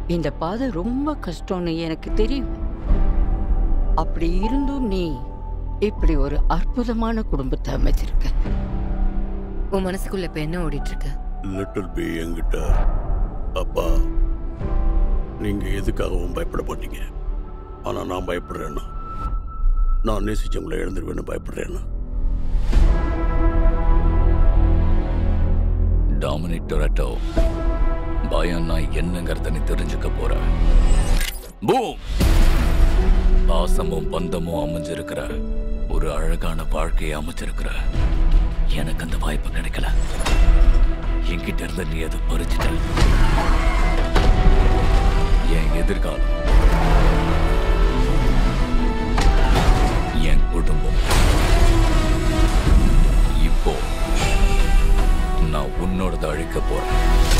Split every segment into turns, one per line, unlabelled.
இந்த பாதை ரொம்ப கஷ்டம்னு எனக்கு தெரியும் அப்படி இருந்தும் நீ இப்படி ஒரு அற்புதமான குடும்பத்தை அமைச்சிருக்க
உன் மனசுக்குள்ள இப்ப என்ன ஓடிட்டு இருக்கு
லிட்டில் பி என்கிட்ட அப்பா நீங்க எதுக்காகவும் பயப்பட மாட்டீங்க ஆனா நான் பயப்படுறேன்னா நான் நேசிச்சவங்களை இழந்துருவேன்னு பயப்படுறேன்னா
டாமினிக் டொரட்டோ பயம்னா என்னங்கிறத நீ தெரிஞ்சுக்க போற பூம் பாசமும் பந்தமும் அமைஞ்சிருக்கிற ஒரு அழகான வாழ்க்கையை அமைச்சிருக்கிற எனக்கு அந்த வாய்ப்பு கிடைக்கல என்கிட்ட இருந்து நீ அதை பறிச்சுட்ட என் எதிர்காலம் என் குடும்பம் இப்போ நான் உன்னோடத அழிக்க போறேன்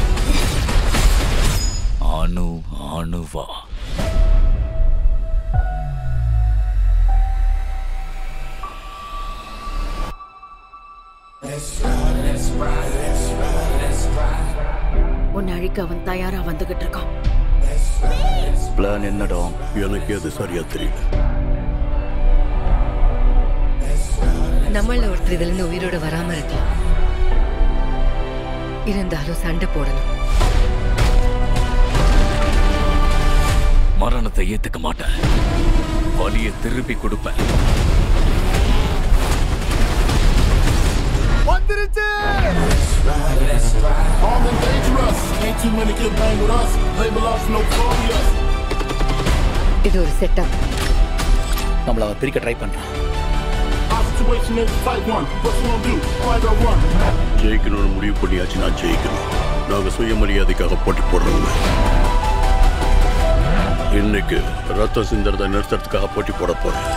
அணு அணுவா
உன்னை அழிக்க அவன் தயாரா வந்துகிட்டு இருக்கான்
பிளான் என்னடா எனக்கு அது சரியா தெரியல
நம்மள ஒருத்தர் இதுல இருந்து உயிரோட வராம இருக்கலாம் இருந்தாலும் சண்டை போடணும்
மரணத்தை ஏத்துக்க மாட்டேன் வலியை திருப்பி கொடுப்பேன்
வந்துருச்சு Armed and dangerous. Ain't too many can bang with us. Label us notorious.
இது ஒரு செட்டப்
நம்மள அவன் பிரிக்க ட்ரை பண்றான்
Our situation is fight one. What you gonna do? Fight or run?
ஜெயிக்கணும்னு முடிவு பண்ணியாச்சு நான் ஜெயிக்கணும் நாங்க சுயமரியாதைக்காக போட்டி போடுறவங்க இன்னைக்கு ரத்தம் சிந்தறதை நிறுத்துறதுக்காக போட்டி போட போறேன்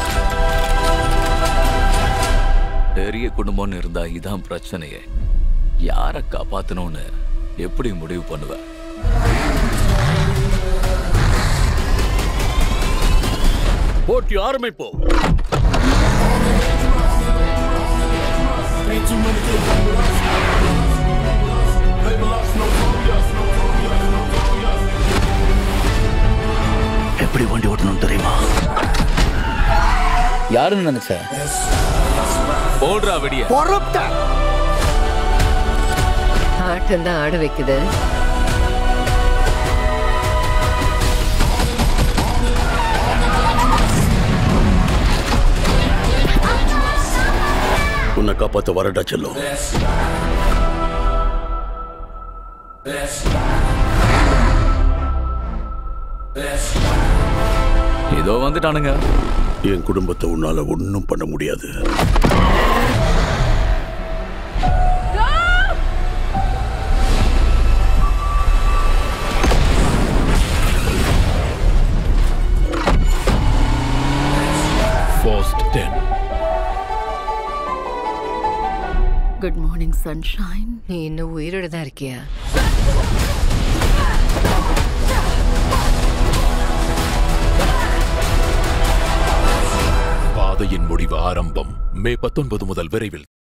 பெரிய குடும்பம்னு இருந்தா இதான் பிரச்சனையே யாரை காப்பாத்தணும்னு எப்படி முடிவு பண்ணுவ
போட்டி ஆரம்பிப்போம்
Ain't too many can bang with us. Label us notorious. Notorious. Notorious.
எப்படி வண்டி ஓட்டணும் தெரியுமா
யாருன்னு நினைச்ச
போடுறா வெடிய
ஆட்டம் தான் ஆட வைக்குது
உன்னை காப்பாத்த வரடா செல்லும்
இதோ வந்துட்டானுங்க
என் குடும்பத்தை உன்னால ஒன்றும் பண்ண முடியாது
First ten.
Good morning sunshine நீ இன்னும் உயிரோட தான் இருக்கியா
பாதையின் முடிவு ஆரம்பம் மே பத்தொன்பது முதல் விரைவில்